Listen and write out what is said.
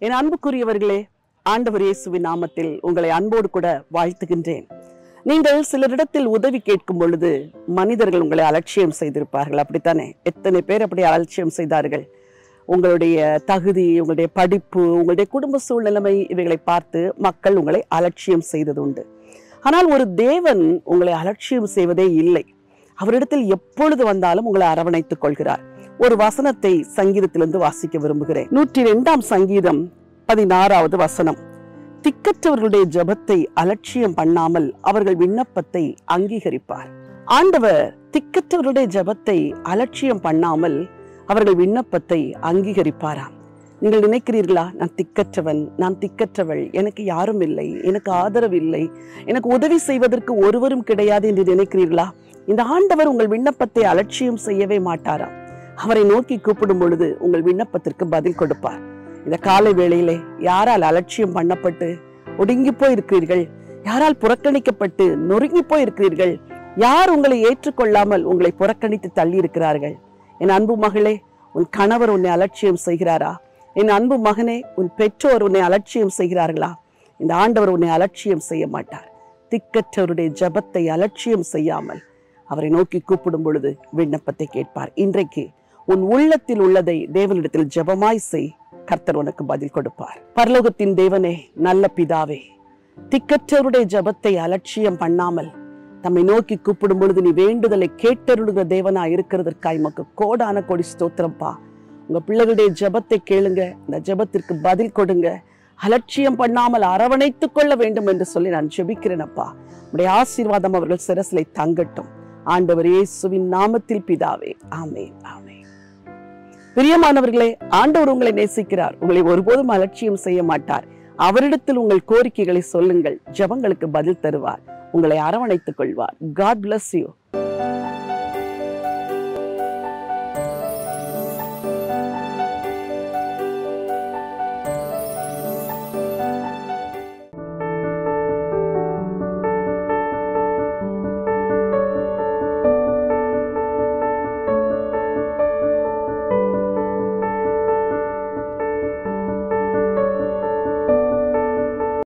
என் அன்புக்குரியவர்களே ஆண்டவர் இயேசுவின் நாமத்தில் உங்களை அன்போடு கூட வாழ்த்துகின்றேன் நீங்கள் சிலரிடத்தில் உதவி கேட்கும் பொழுது மனிதர்கள் உங்களை அலட்சியம் செய்திருப்பார்கள் அப்படித்தானே எத்தனை பேர் அப்படி அலட்சியம் செய்தார்கள் உங்களுடைய தகுதி உங்களுடைய படிப்பு உங்களுடைய குடும்ப சூழ்நிலைமை இவைகளை பார்த்து மக்கள் உங்களை அலட்சியம் செய்தது உண்டு ஆனால் ஒரு தேவன் உங்களை அலட்சியம் செய்வதே இல்லை அவரிடத்தில் எப்பொழுது வந்தாலும் உங்களை அரவணைத்துக் கொள்கிறார் ஒரு வசனத்தை சங்கீதத்திலிருந்து வாசிக்க விரும்புகிறேன் நூற்றி ரெண்டாம் சங்கீதம் பதினாறாவது வசனம் திக்கற்றவர்களுடைய ஜெபத்தை அலட்சியம் பண்ணாமல் அவர்கள் விண்ணப்பத்தை அங்கீகரிப்பார் ஆண்டவர் திக்கற்றவர்களுடைய ஜெபத்தை அலட்சியம் பண்ணாமல் அவர்கள் விண்ணப்பத்தை அங்கீகரிப்பாராம் நீங்கள் நினைக்கிறீர்களா நான் திக்கற்றவன் நான் திக்கற்றவள் எனக்கு யாரும் இல்லை எனக்கு ஆதரவு இல்லை எனக்கு உதவி செய்வதற்கு ஒருவரும் கிடையாது என்று நினைக்கிறீர்களா இந்த ஆண்டவர் உங்கள் விண்ணப்பத்தை அலட்சியம் செய்யவே மாட்டாராம் அவரை நோக்கி கூப்பிடும் பொழுது உங்கள் விண்ணப்பத்திற்கு பதில் கொடுப்பார் இந்த காலை வேளையிலே யாரால் அலட்சியம் பண்ணப்பட்டு ஒடுங்கி போய் இருக்கிறீர்கள் யாரால் புறக்கணிக்கப்பட்டு நொறுங்கி போய் இருக்கிறீர்கள் யார் உங்களை ஏற்றுக்கொள்ளாமல் உங்களை புறக்கணித்து தள்ளி இருக்கிறார்கள் என் அன்பு மகளே உன் கணவர் உன்னை அலட்சியம் செய்கிறாரா என் அன்பு மகனே உன் பெற்றோர் உன்னை அலட்சியம் செய்கிறார்களா இந்த ஆண்டவர் உன்னை அலட்சியம் செய்ய மாட்டார் திக்கற்றவருடைய ஜெபத்தை அலட்சியம் செய்யாமல் அவரை நோக்கி கூப்பிடும் பொழுது விண்ணப்பத்தை கேட்பார் இன்றைக்கு உன் உள்ளத்தில் உள்ளதை தேவனிடத்தில் ஜெபமாய் செய் கர்த்தர் உனக்கு பதில் கொடுப்பார் பரலோகத்தின் தேவனே நல்ல பிதாவே திக்கற்றவருடைய ஜெபத்தை அலட்சியம் பண்ணாமல் தம்மை நோக்கி கூப்பிடும் பொழுது நீ வேண்டுதலை கேட்டருளுகிற தேவனா இருக்கிறதற்காய் மக்கு கோடான கொடி ஸ்தோத்திரம்ப்பா உங்க பிள்ளைகளுடைய ஜெபத்தை கேளுங்க இந்த ஜெபத்திற்கு பதில் கொடுங்க அலட்சியம் பண்ணாமல் அரவணைத்துக் கொள்ள வேண்டும் என்று சொல்லி நான் ஜெபிக்கிறேன் அப்பா உடைய ஆசீர்வாதம் அவர்கள் சிரசிலை தங்கட்டும் ஆண்டவர் இயேசுவின் நாமத்தில் பிதாவே ஆமே ஆமே பிரியமானவர்களே ஆண்டவர் உங்களை நேசிக்கிறார் உங்களை ஒருபோதும் அலட்சியம் செய்ய மாட்டார் அவரிடத்தில் உங்கள் கோரிக்கைகளை சொல்லுங்கள் ஜெபங்களுக்கு பதில் தருவார் உங்களை அரவணைத்துக் கொள்வார் காட் bless யூ